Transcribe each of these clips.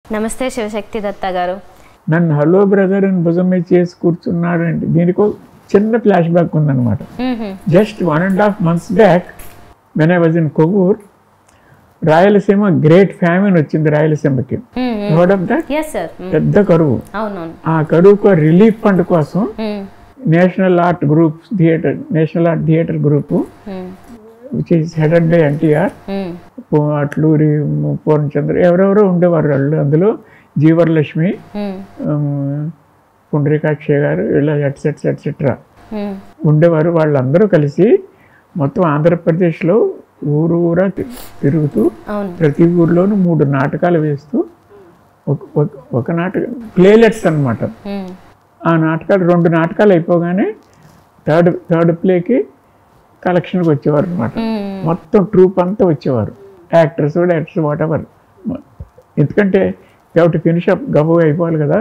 నమస్తే శివశక్తి దత్త గారు నన్ను హలో బ్రదర్ అని భుజం మీద చేసి కూర్చున్నాడంటే దీనికి ఒక చిన్న ఫ్లాష్ బ్యాక్ ఉందన్నమాట just one and half months back when I was in Kovvur Rayalaseema great famine వచ్చింది రాయలసీమకి note of that yes sir పెద్ద కరువు అవునవును ఆ కరువుకు రిలీఫ్ ఫండ్ కోసం hmm. National art group theatre national art theatre group hmm. Which is headed by NTR hmm. Atluri Purnachandra ఎవరెవరో ఉండేవారు వాళ్ళు అందులో జీవరలక్ష్మి మ్మ్. ఉమ్, పుండరీకాక్ష గారు ఇలా ఎట్సెట్స్ ఎట్సెట్రా మ్మ్. ఉండేవారు వాళ్ళందరూ కలిసి మొత్తం ఆంధ్రప్రదేశ్లో ఊరు ఊరా తి- తిరుగుతూ అవును ప్రతి ఊర్లోనూ మూడు నాటకాలు వేస్తూ ఒక- ఒక- ఒక నాటకం ప్లేలెట్స్ అన్నమాట మ్మ్. ఆ నాటకాలు రెండు నాటకాలు అయిపోగానే థర్డ్ థర్డ్ ప్లేకి కలెక్షన్కి వచ్చేవారు అనమాట మ్మ్. మొత్తం ట్రూప్ అంతా వచ్చేవారు యాక్టర్స్ డైరెక్టర్స్ వాట్ ఎవర్ ఎందుకంటే కాబట్టి ఫినిష్ అప్ గబుగా అయిపోవాలి కదా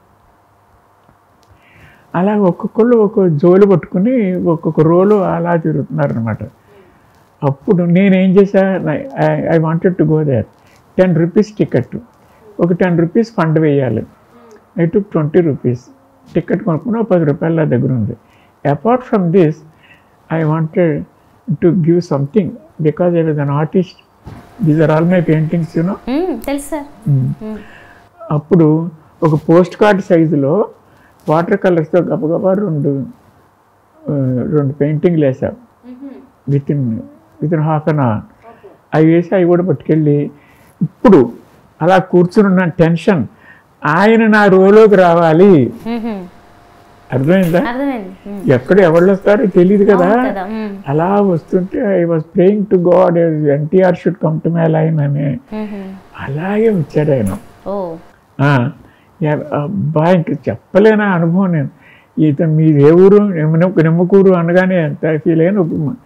అలా ఒక్కొక్కళ్ళు ఒక్కొక్క జోలు పట్టుకుని ఒక్కొక్క రోలు అలా తిరుగుతున్నారు అనమాట అప్పుడు నేనేం చేశా I wanted to go there ten rupees ticket ఒక టెన్ రూపీస్ ఫండ్ వేయాలి I took twenty rupees ticket కొనుక్కుని ఒక పది రూపాయలు నా దగ్గర ఉంది apart from this I wanted to give something because I was an artist these are all my paintings you know hmm. తెలుసు సార్ మ్మ్. అప్పుడు ఒక పోస్ట్ కార్డ్ సైజులో వాటర్ కలర్స్తో గబగబా రెండు ఆ, రెండు పెయింటింగ్లు వేసాం within within half an hour అవి వేసి అవి కూడా పట్టుకెళ్ళి ఇప్పుడు అలా కూర్చున్న టెన్షన్ ఆయన నా రోలోకి రావాలి మ్మ్. అర్థమైందా అర్థమైంది మ్మ్. ఎక్కడ ఎవరు వస్తారో తెలియదు కదా అవును కదా మ్మ్. అలా వస్తుంటే I was praying to God NTR should come to my line అని మ్మ్. అలాగే వచ్చాడు ఆయన ఓ ఆ, యా- అబ్బా ఇంక చెప్పలేని అనుభవం నేను ఇతను మీ ఏ ఊరు నిమ్మ- నిమ్మకూరు అనగానే ఎంత ఫీల్ అయిన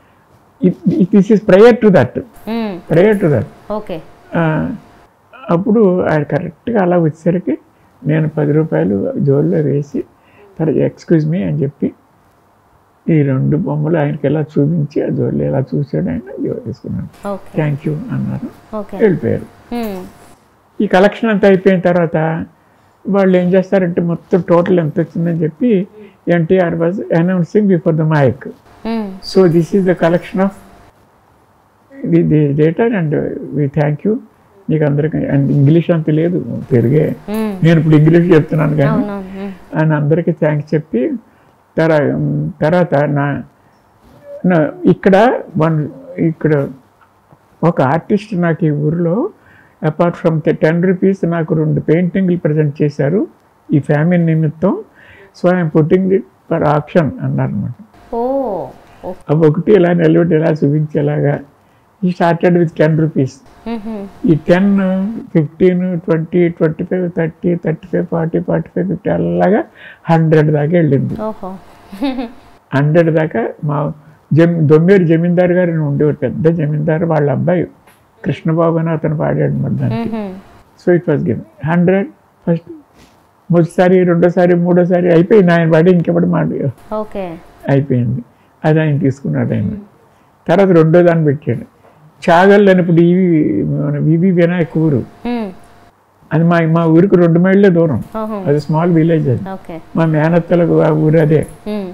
this is prayer to that hmm. Prayer to that okay అప్పుడు ఆయన కరెక్ట్గా అలా వచ్చేసరికి నేను పది రూపాయలు జోల్లో వేసి తర్వాత ఎక్స్క్యూజ్ మీ అని చెప్పి ఈ రెండు బొమ్మలు ఆయనకి ఎలా చూపించి ఆ జోల్లో ఎలా చూసాడు ఆయన జోలు తీసుకున్నాను ఓకే థ్యాంక్ యూ అన్నారు ఓకే వెళ్ళిపోయారు మ్మ్. ఈ కలెక్షన్ అంతా అయిపోయిన తర్వాత వాళ్ళు ఏం చేస్తారంటే మొత్తం టోటల్ ఎంత వచ్చిందని చెప్పి NTR was announcing before the mike hmm. So this is the collection of the the data and we thank you నీకు అందరికీ అండ్ ఇంగ్లీష్ అంత లేదు తెలుగే మ్మ్. నేను ఇప్పుడు ఇంగ్లీష్ చెప్తున్నాను కానీ అవునవును మ్మ్. అని అందరికీ థ్యాంక్స్ చెప్పి తర్వా తర్వాత నా నా ఇక్కడ వన్ ఇక్కడ ఒక ఆర్టిస్ట్ నాకు ఈ ఊరిలో అపార్ట్ ఫ్రమ్ టెన్ రూపీస్ నాకు రెండు పెయింటింగ్లు ప్రజెంట్ చేశారు ఈ ఫ్యామిలీ నిమిత్తం so I'm putting it for option అన్నారనమాట ఓ ఓ అవి ఒకటి ఇలా నిలబెట్టి ఇలా చూపించేలాగా ఈ started with ten rupees hmm. ఈ ten fifteen twenty twenty five thirty thirty five forty forty five fifty అలాగా హండ్రెడ్ దాకా వెళ్ళింది ఓహో హండ్రెడ్ దాకా మా జమ్ దొమ్మేరు జమీందారు గారు ఉండేవారు పెద్ద జమీందారు వాళ్ళ అబ్బాయి కృష్ణబాబు అని అతను పాడాడు మరి దానికి hmm. So it was given hundred first మొదటిసారి రెండోసారి మూడోసారి అయిపోయింది ఆయన పాడి ఇంకెప్పుడు మాట ఓకే అయిపోయింది అది ఆయన తీసుకున్నాడు ఆయన తర్వాత రెండో దాన్ని పెట్టాడు చాగల్ అని ఇప్పుడు ఇవి మన వివి వినాయక ఊరు మ్మ్. అది మా మా ఊరికి రెండు మైళ్ళే దూరం ఓహో అది స్మాల్ విలేజ్ అది ఓకే మా మేనత్తలకు ఆ ఊరు అదే మ్మ్.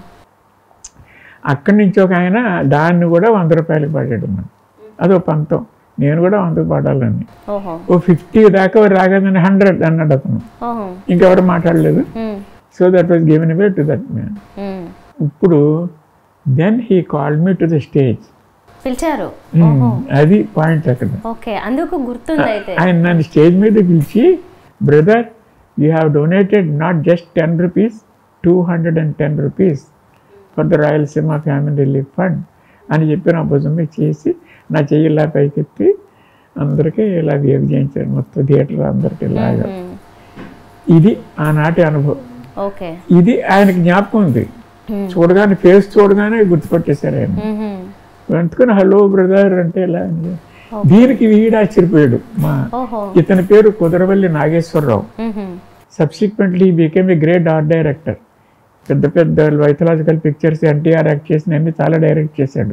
అక్కడి నుంచి ఒక ఆయన దాన్ని కూడా వంద రూపాయలకి పడాడు మనం అదో పంతం నేను కూడా వందకు పడాలని ఓహో ఓ ఫిఫ్టీ దాకా రాగానే హండ్రెడ్ అన్నాడు అతను ఓహో ఇంకెవరు మాట్లాడలేదు hmm. So that was given away to that man hmm. ఇప్పుడు then he called me to the stage పిలిచారు ఓహో అది పాయింట్ అక్కడ ఓకే అందుకు గుర్తుంది అయితే ఆయన నన్ను స్టేజ్ మీద పిలిచి brother you have donated not just ten rupees two hundred and ten rupees for the Rayalaseema family relief fund అని చెప్పి నా భుజం మీద చేసి నా చెయ్యి ఇలా పైకెత్తి అందరికీ ఇలా వేవ్ చేయించారు మొత్తం థియేటర్ అందరికీ ఇలాగా మ్మ్. ఇది ఆనాటి అనుభవం ఓకే ఇది ఆయనకి జ్ఞాపకం ఉంది Hmm. చూడగానే ఫేస్ చూడగానే గుర్తుపట్టేశారు ఆయన మ్మ్. అందుకని హలో బ్రదర్ అంటే ఇలా అని. దీనికి వీడు ఆశ్చర్యపోయాడు మా ఓహో ఇతని పేరు Kudaravalli Nageswararao hmm. Subsequently became a great art director పెద్ద పెద్ద మైథలాజికల్ పిక్చర్స్ ఎన్టీఆర్ యాక్ట్ చేసిన అన్ని చాలా డైరెక్ట్ చేశాడు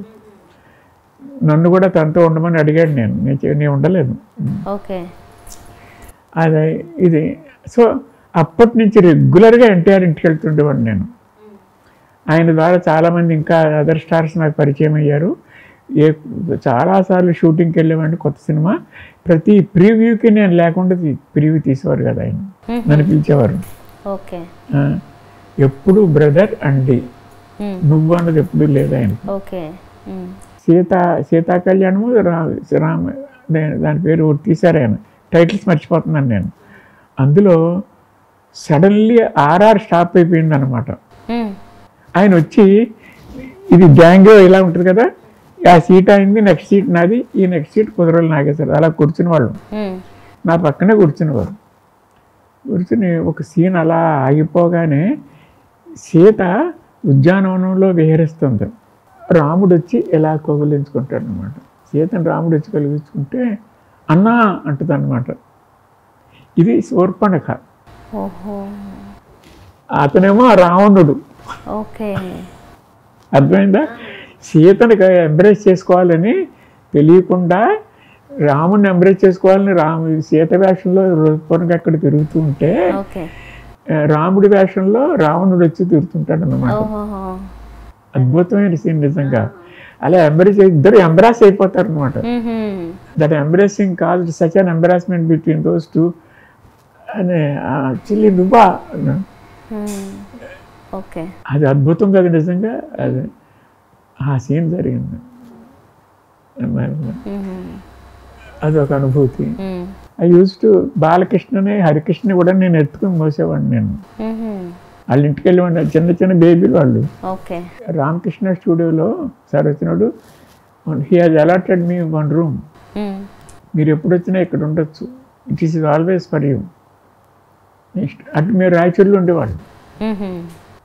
నన్ను కూడా తనతో ఉండమని అడిగాడు నేను నేను చే- నేను ఉండలేదు ఓకే అదే ఇది సో అప్పటి నుంచి రెగ్యులర్గా ఎన్టీఆర్ ఇంటికి వెళ్తుండేవాడు నేను ఆయన ద్వారా చాలామంది ఇంకా అదర్ స్టార్స్ నాకు పరిచయం అయ్యారు ఏ చాలాసార్లు షూటింగ్కి వెళ్ళేవాడిని కొత్త సినిమా ప్రతి ప్రీవ్యూకి నేను లేకుండా ప్రీవ్యూ తీసేవారు కదా ఆయన నన్ను పిలిచేవారు ఓకే ఆ, ఎప్పుడు బ్రదర్ అండి మ్మ్. నువ్వు అన్నది ఎప్పుడు లేదు ఆయన ఓకే మ్మ్. సీత సీతా కళ్యాణము రా రామ దే- దాని పేరు ఒకటి తీశారు ఆయన టైటిల్స్ మర్చిపోతున్నాను నేను అందులో సడన్లీ ఆర్ఆర్ స్టాప్ అయిపోయింది అనమాట మ్మ్. ఆయన వచ్చి ఇది గ్యాంగ్ ఇలా ఉంటుంది కదా ఆ సీట్ అయింది నెక్స్ట్ సీట్ నాది ఈ నెక్స్ట్ సీట్ కుదరలు నాగేశారు అలా కూర్చుని వాళ్ళు మ్మ్. నా పక్కనే కూర్చునేవారు కూర్చుని ఒక సీన్ అలా ఆగిపోగానే సీత ఉద్యానవనంలో విహరిస్తుంది రాముడు వచ్చి ఎలా కౌగిలించుకుంటాడు అనమాట సీతను రాముడు వచ్చి కలిగించుకుంటే అన్నా అంటుంది అనమాట ఇది శూర్పణఖ ఓహో అతనేమో ఆ రావణుడు ఓకే అర్థమైందా సీతను ఎంబ్రేస్ చేసుకోవాలని తెలియకుండా రాముడిని ఎంబ్రేస్ చేసుకోవాలని రాము సీత వేషంలో రూపంగా అక్కడ తిరుగుతూ ఉంటే ఓకే ఆ, రాముడి వేషంలో రావణుడు వచ్చి తిరుగుతుంటాడు అన్నమాట ఓహో అద్భుతమైన సీన్ నిజంగా అలా ఎంబ్రేస్ ఇద్దరు ఎంబ్రాస్ అయిపోతారు అనమాట hmm. That embracing cause such an embarrassment between those two అని చిల్లి నువ్వా అన్నా. మ్మ్. ఓకే అది అద్భుతం కదా నిజంగా అది ఆ సీన్ జరిగింది మ్మ్. అది ఒక అనుభూతి మ్మ్. ఐ యూస్ టు బాలకృష్ణని హరికృష్ణ కూడా నేను ఎత్తుకుని మోసేవాడిని నేను మ్మ్. వాళ్ళ ఇంటికి వెళ్ళేవాడిని చిన్న చిన్న బేబీలు వాళ్ళు ఓకే రామకృష్ణ స్టూడియోలో సార్ వచ్చినాడు he has allotted me one room hmm. మీరు ఎప్పుడు వచ్చినా ఇక్కడ ఉండొచ్చు it is always for you next అటు మీరు రాయచూరులో ఉండేవాళ్ళు మ్మ్.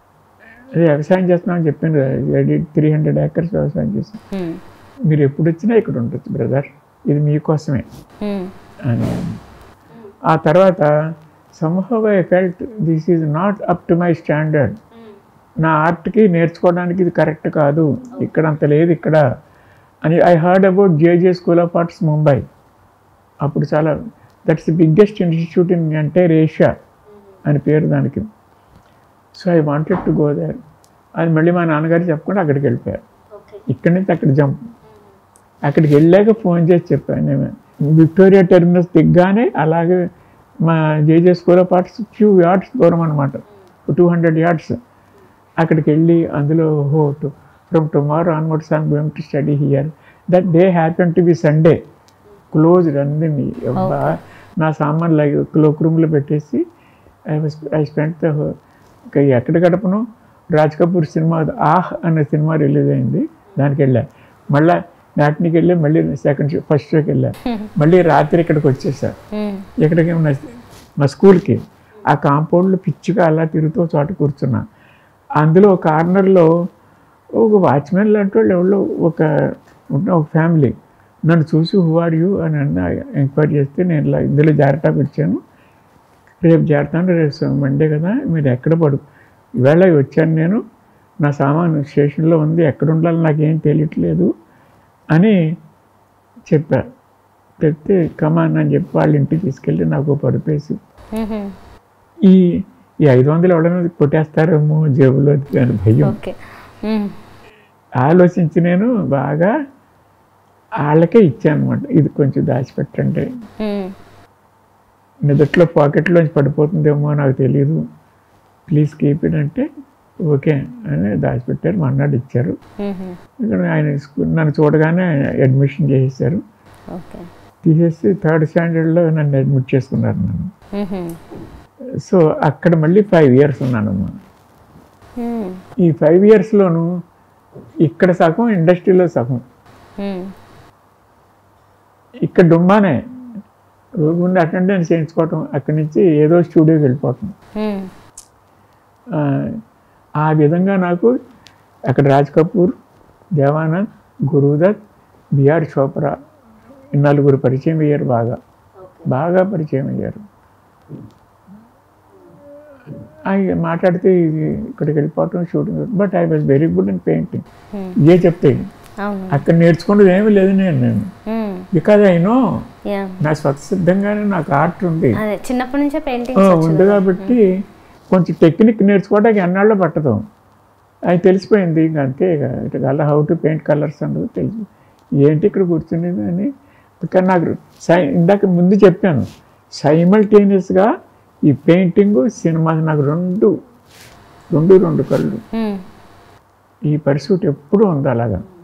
అదే వ్యవసాయం చేస్తున్నామని చెప్పాను త్రీ హండ్రెడ్ ఏకర్స్ వ్యవసాయం చేస్తాం మ్మ్. మీరు ఎప్పుడు వచ్చినా ఇక్కడ ఉండొచ్చు బ్రదర్ ఇది మీకోసమే మ్మ్. అని ఆ తర్వాత somehow I felt this is not up to my standard నా ఆర్ట్కి నేర్చుకోవడానికి ఇది కరెక్ట్ కాదు ఇక్కడ అంత లేదు ఇక్కడ అని I heard about JJ school of arts Mumbai అప్పుడు చాలా that's the biggest institute in entire Asia అని పేరు దానికి so I wanted to go there అది మళ్ళీ మా నాన్నగారు చెప్పకుండా అక్కడికి వెళ్ళిపోయారు ఇక్కడి నుంచి అక్కడ జంప్ అక్కడికి వెళ్ళాక ఫోన్ చేసి చెప్పాను నేను విక్టోరియా టెర్మినస్ దిగ్గానే అలాగే మా JJ school of arts few yards దూరం అనమాట టూ హండ్రెడ్ యార్డ్స్ అక్కడికి వెళ్ళి అందులో హో to from tomorrow onwards I'm going to study here that day happen to be Sunday closed అందింది అబ్బా నా సామాన్ లైక్ క్లోక్ రూమ్లో పెట్టేసి I was I spend the ఇక ఎక్కడ గడపను రాజ్ కపూర్ సినిమా ఆహ్ అనే సినిమా రిలీజ్ అయింది దానికి వెళ్ళా మళ్ళీ మ్యాట్నికి వెళ్ళి మళ్ళీ సెకండ్ షో ఫస్ట్ షోకి వెళ్ళా మళ్ళీ రాత్రి ఇక్కడికి వచ్చేసా మ్మ్. ఎక్కడికి ఉన్న మా స్కూల్కి ఆ కాంపౌండ్లో పిచ్చిగా అలా తిరుగుతూ ఒక చోట కూర్చున్నా అందులో ఒక కార్నర్లో ఒక వాచ్మెన్ లాంటి వాళ్ళు ఎవరో ఒక ఉన్న ఒక ఫ్యామిలీ నన్ను చూసి హూ ఆర్ యూ అని అన్న ఎంక్వైరీ చేస్తే నేను ఇలా ఇందులో జాగ్రత్త వచ్చాను రేపు చేరతాను రేపు మండే కదా మీరు ఎక్కడ పడు ఈవేళ వచ్చాను నేను నా సామాను స్టేషన్లో ఉంది ఎక్కడ ఉండాలో నాకేం తెలియట్లేదు అని చెప్పారు చెప్తే కమాన్ అని చెప్పి వాళ్ళ ఇంటికి తీసుకెళ్ళి నాకు పడిపేసి మ్మ్. ఈ ఈ ఐదు వందలు ఎవరైనా కొట్టేస్తారేమో జేబులో అని భయం ఓకే మ్మ్. ఆలోచించి నేను బాగా వాళ్ళకే ఇచ్చాను అనమాట ఇది కొంచెం దాచిపెట్టండి మ్మ్. నిదట్లో పాకెట్లోంచి పడిపోతుందేమో నాకు తెలియదు ప్లీజ్ కీప్ ఇట్ అంటే ఓకే అని దాచిపెట్టారు మన్నాడు ఇచ్చారు మ్మ్. ఇక్కడ ఆయన స్కూల్ నన్ను చూడగానే అడ్మిషన్ చేసేసారు ఓకే తీసేసి థర్డ్ స్టాండర్డ్లో నన్ను అడ్మిట్ చేసుకున్నారు నన్ను మ్మ్. సో అక్కడ మళ్ళీ ఫైవ్ ఇయర్స్ ఉన్నానమ్మా మ్మ్. ఈ ఫైవ్ ఇయర్స్లోను ఇక్కడ సగం ఇండస్ట్రీలో సగం మ్మ్. ఇక్కడ డుమ్మానే రోజు ముందు అటెండెన్స్ చేయించుకోవటం అక్కడి నుంచి ఏదో స్టూడియోకి వెళ్ళిపోవటం మ్మ్. ఆ, ఆ విధంగా నాకు అక్కడ రాజ్ కపూర్ దేవానంద్ గురుదత్ బిఆర్ చోప్రా ఈ నలుగురు పరిచయం అయ్యారు బాగా బాగా పరిచయం అయ్యారు ఆ, ఇక మాట్లాడితే ఇది ఇక్కడికి వెళ్ళిపోవటం shooting but I was very good in painting hmm. ఇదే చెప్తే అవును అక్కడ నేర్చుకున్నది ఏమీ లేదు నేను నేను hmm. Because I know yeah నా స్వతసిద్ధంగానే నాకు ఆర్ట్ ఉంది అదే చిన్నప్పటి నుంచే ఆ, పెయింటింగ్స్ ఉంది కాబట్టి కొంచెం టెక్నిక్ నేర్చుకోవడానికి ఎన్నాళ్ళు పట్టదు అది తెలిసిపోయింది ఇంక అంతే ఇక ఇటు కల్లా హౌ టు పెయింట్ కలర్స్ అన్నది తెలుసు ఏంటి ఇక్కడ కూర్చునేది అని కానీ నాకు సై ఇందాక ముందు చెప్పాను సైమల్టేనియస్గా ఈ పెయింటింగ్ సినిమా నాకు రెండు రెండు రెండు కళ్ళు ఈ పరిస్థితి ఎప్పుడూ ఉంది అలాగా